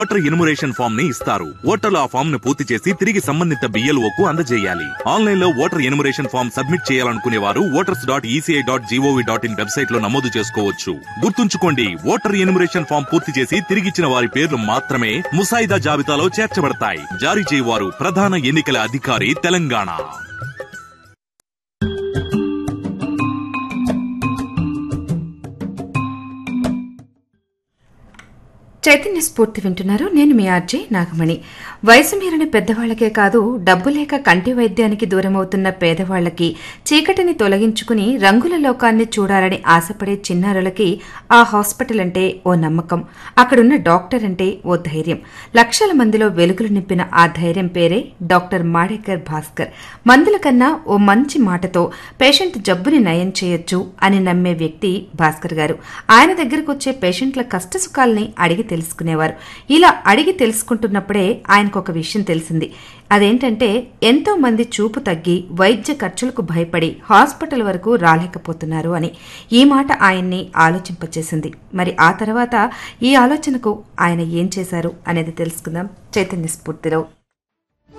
voter enumeration form ని ఇస్తారు ఓటర్లు ఆ ఫామ్ ను పూర్తి చేసి తిరిగి సంబంధిత BLO కు అందజేయాలి ఆన్లైన్ లో ఓటర్ ఎన్యుమరేషన్ ఫామ్ సబ్మిట్ చేయాలనుకునే వారు voters dot ECI dot GOV dot in website లో నమోదు చేసుకోవచ్చు గుర్తుంచుకోండి ఓటర్ ఎన్యుమరేషన్ ఫామ్ పూర్తి చేసి తిరిగిచ్చిన వారి పేర్లు మాత్రమే ముసాయిదా జాబితాలో చేర్చబడతాయి జారీ చేయవారు ప్రధాన ఎన్నికల అధికారి తెలంగాణ చైతన్య స్ఫూర్తి వింటున్నారు నేను మీ ఆర్జే నాగమణి వయసు మీరిన పెద్దవాళ్లకే కాదు డబ్బు లేక కంటి వైద్యానికి దూరమవుతున్న పేదవాళ్లకి చీకటిని తొలగించుకుని రంగుల లోకాన్ని చూడాలని ఆశపడే చిన్నారులకి ఆ హాస్పిటల్ అంటే ఓ నమ్మకం అక్కడున్న డాక్టర్ అంటే ఓ ధైర్యం లక్షల మందిలో వెలుగులు నింపిన ఆ ధైర్యం పేరే డాక్టర్ మాడేకర్ భాస్కర్ మందుల కన్నా ఓ మంచి మాటతో పేషెంట్ జబ్బుని నయం చేయొచ్చు అని నమ్మే వ్యక్తి భాస్కర్ గారు ఆయన దగ్గరకు వచ్చే పేషెంట్ల కష్టసుఖాల్ని అడిగి తెలుసుకునేవారు ఇలా అడిగి తెలుసుకుంటున్నప్పుడే ఆయనకు ఒక విషయం తెలిసింది అదేంటంటే ఎంతో మంది చూపు తగ్గి వైద్య ఖర్చులకు భయపడి హాస్పిటల్ వరకు రాలేకపోతున్నారు అని ఈ మాట ఆయన్ని ఆలోచింపచేసింది మరి ఆ తర్వాత ఈ ఆలోచనకు ఆయన ఏం చేశారు అనేది తెలుసుకుందాం చైతన్య స్ఫూర్తిలో